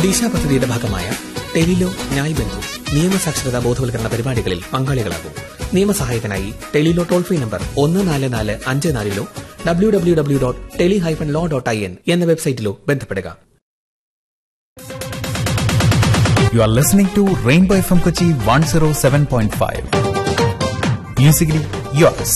ദിശ പദ്ധതിയുടെ ഭാഗമായ ടെലിലോ ന്യായ് ബന്ധു നിയമസാക്ഷരതാ ബോധവൽക്കരണ പരിപാടികളിൽ പങ്കാളികളാകും നിയമസഹായത്തിനായി ടെലിലോ ടോൾ ഫ്രീ നമ്പർ ഒന്ന് നാല് നാല് അഞ്ച് നാലിലോ W W W dot tele hyphen law dot I N എന്ന വെബ്സൈറ്റിലോ ബന്ധപ്പെടുക You are listening to Rainbow FM Kochi 107.5. Musically yours.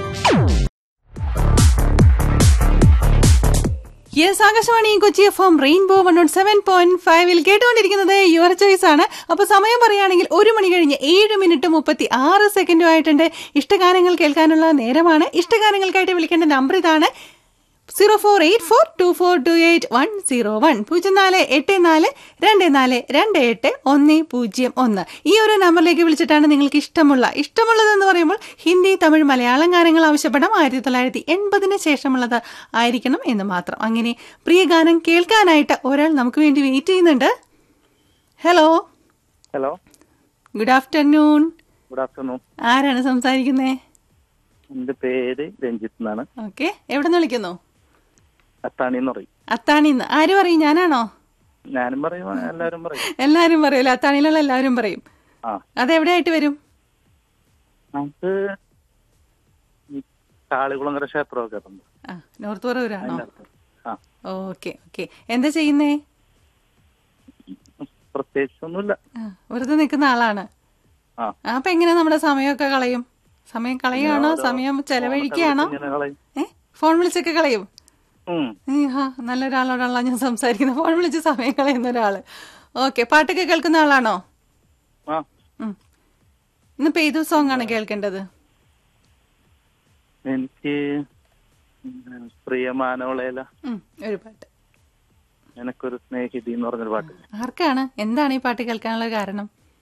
Yes Akashvani Kochi F M Rainbow one nought seven point ഫൈവിൽ കേട്ടുകൊണ്ടിരിക്കുന്നത് യുവർ ചോയ്സ് ആണ് അപ്പൊ സമയം പറയുകയാണെങ്കിൽ ഒരു മണി കഴിഞ്ഞ് ഏഴ് മിനിറ്റ് മുപ്പത്തി ആറ് സെക്കൻഡും ആയിട്ടുണ്ട് ഇഷ്ടഗാനങ്ങൾ കേൾക്കാനുള്ള നേരമാണ് ഇഷ്ടഗാനങ്ങൾക്കായിട്ട് വിളിക്കേണ്ട നമ്പർ ഇതാണ് zero four eight four two four two eight one zero one പൂജ്യം നാല് എട്ട് നാല് രണ്ട് നാല് രണ്ട് എട്ട് ഒന്ന് പൂജ്യം ഒന്ന് ഈ ഒരു നമ്പറിലേക്ക് വിളിച്ചിട്ടാണ് നിങ്ങൾക്ക് ഇഷ്ടമുള്ള ഇഷ്ടമുള്ളതെന്ന് പറയുമ്പോൾ ഹിന്ദി തമിഴ് മലയാളം ഗാനങ്ങൾ ആവശ്യപ്പെടാം ആയിരത്തി തൊള്ളായിരത്തി എൺപതിന് ശേഷമുള്ളത് ആയിരിക്കണം എന്ന് മാത്രം അങ്ങനെ പ്രിയ ഗാനം കേൾക്കാനായിട്ട് ഒരാൾ നമുക്ക് വേണ്ടി വെയിറ്റ് ചെയ്യുന്നുണ്ട് hello hello good afternoon good afternoon ആരാണ് സംസാരിക്കുന്നത് എന്റെ പേര് രഞ്ജിത്ത് എന്നാണ് ഓക്കെ എവിടെ നിന്ന് വിളിക്കുന്നു അത്താണി എന്ന് പറയും അത്താണിന്ന് ആര് പറയും ഞാനാണോ ഞാനും പറയും എല്ലാവരും പറയും എല്ലാരും പറയൂല അത്താണിയിലുള്ള എല്ലാവരും പറയും ആ അതെവിടെയായിട്ട് വരും നമുക്ക് ഈ കാളികുളങ്ങര ക്ഷേത്രമൊക്കെ ഉണ്ട് ആ നോർത്ത് പറവൂരാണോ അതിനകത്ത്. ആ ഓക്കെ ഓക്കെ എന്താ ചെയ്യുന്നേ പ്രത്യേകിച്ചൊന്നുമില്ല ആ, വെറുതെ നിൽക്കുന്ന ആളാണ് ആ ആ, അപ്പൊ എങ്ങനെ നമ്മുടെ സമയമൊക്കെ കളയും സമയം കളയുകയാണോ സമയം ചെലവഴിക്കുകയാണോ ഇങ്ങനെ കളയും ഏ ഫോൺ വിളിച്ചൊക്കെ കളയും ഉം. ഏ, ഹാ നല്ലൊരാളോടാണല്ലോ ഞാൻ സംസാരിക്കുന്നത് ഫോൺ വിളിച്ച് സമയം കളയുന്ന ഒരാള് ഓക്കെ പാട്ടൊക്കെ കേൾക്കുന്ന ആളാണോ ആ ഉം. ഇന്നിപ്പോ ഏത് സോങ് ആണ് കേൾക്കേണ്ടത് എനിക്ക് പ്രിയമാനവളേല ഉം, ഒരു പാട്ട് എനക്കൊരു സ്നേഹിതി എന്ന് പറഞ്ഞൊരു പാട്ട് ആർക്കാണ് എന്താണ് ഈ പാട്ട് കേൾക്കാനുള്ള കാരണം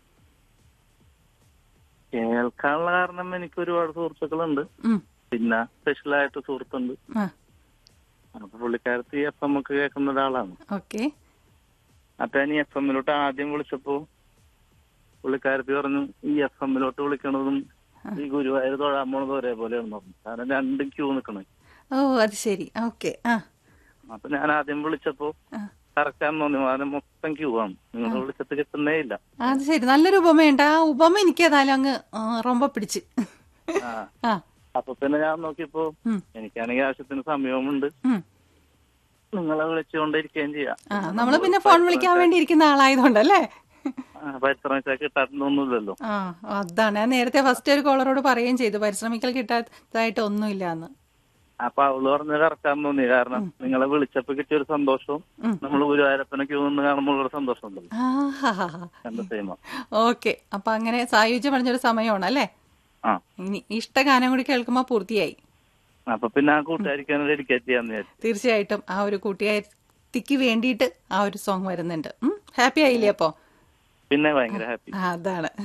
കേൾക്കാനുള്ള കാരണം എനിക്ക് ഒരുപാട് സുഹൃത്തുക്കളുണ്ട് ഉം, പിന്നെ സ്പെഷ്യലായിട്ട് സുഹൃത്തുണ്ട് ആ അപ്പൊ പുള്ളിക്കാരത്തി എഫ് എം ഒക്കെ കേൾക്കുന്ന ഒരാളാണ് ഓക്കെ അപ്പൊ ഞാൻ ഈ എഫ് എമ്മിലോട്ട് ആദ്യം വിളിച്ചപ്പോ പുള്ളിക്കാരത്തി പറഞ്ഞു ഈ എഫ് എമ്മിലോട്ട് വിളിക്കണതും ഈ ഗുരുവായൂർ തൊഴാൻ പോണതും ഒരേപോലെയാണെന്ന് പറഞ്ഞു കാരണം രണ്ടും ക്യൂ നിക്കണേ ഓ അത് ശരി ഓക്കെ ആ അപ്പൊ ഞാൻ ആദ്യം വിളിച്ചപ്പോ ആ. കറക്റ്റാന്ന് തോന്നി മാനം മൊത്തം ക്യൂ ആണ് നിങ്ങൾ വിളിച്ചിട്ട് കിട്ടുന്നേ ഇല്ല അത് ശരി നല്ലൊരു ഉപമയുണ്ട് ആ ഉപമ എനിക്ക് ഏതായാലും അങ്ങ് ആ, റൊമ്പ പിടിച്ച് ആ ആ അപ്പൊ പിന്നെ ഞാൻ നോക്കിയപ്പോ ഉം, എനിക്കാണെങ്കിൽ ആവശ്യത്തിന് സമയവുമുണ്ട് ഉം. നിങ്ങളെ വിളിച്ചുകൊണ്ടിരിക്കുകയും ചെയ്യാം ആ നമ്മള് പിന്നെ ഫോൺ വിളിക്കാൻ വേണ്ടി ഇരിക്കുന്ന ആളായതുകൊണ്ടല്ലേ ആ, പരിശ്രമിച്ചാൽ കിട്ടാത്തൊന്നുമില്ലല്ലോ ആ അതാണ് ഞാൻ നേരത്തെ ഫസ്റ്റ് ഒരു കോളറോട് പറയുകയും ചെയ്തു പരിശ്രമിക്കൽ കിട്ടാത്തതായിട്ട് ഒന്നുമില്ല എന്ന് അപ്പൊ അവള് പറഞ്ഞത് കറക്റ്റാന്ന് തോന്നി കാരണം നിങ്ങളെ വിളിച്ചപ്പോ കിട്ടിയ ഒരു സന്തോഷവും ഉം. നമ്മൾ ഗുരുവായൂരപ്പനെ ക്യൂ നിന്ന് കാണുമ്പോൾ ഒരു സന്തോഷം ഉണ്ടല്ലോ ആ എന്താ ചെയ്യുമ്പോ ഓക്കെ അപ്പൊ അങ്ങനെ സായുജ്യം പറഞ്ഞൊരു സമയമാണ് അല്ലേ ആ ഇനി ഇഷ്ടഗാനം കൂടി കേൾക്കുമ്പോ പൂർത്തിയായി അപ്പൊ പിന്നെ ആ കൂട്ടുകാരിക്കാൻ ഡെഡിക്കേറ്റ് ചെയ്യാന്ന് വിചാരിച്ചു തീർച്ചയായിട്ടും ആ ഒരു കൂട്ടുകാരിക്ക് വേണ്ടിയിട്ട് ആ ഒരു സോങ് വരുന്നുണ്ട് ഹാപ്പി ആയില്ലേ അപ്പോ പിന്നെ ഭയങ്കര ഹാപ്പി ആ, അതാണ്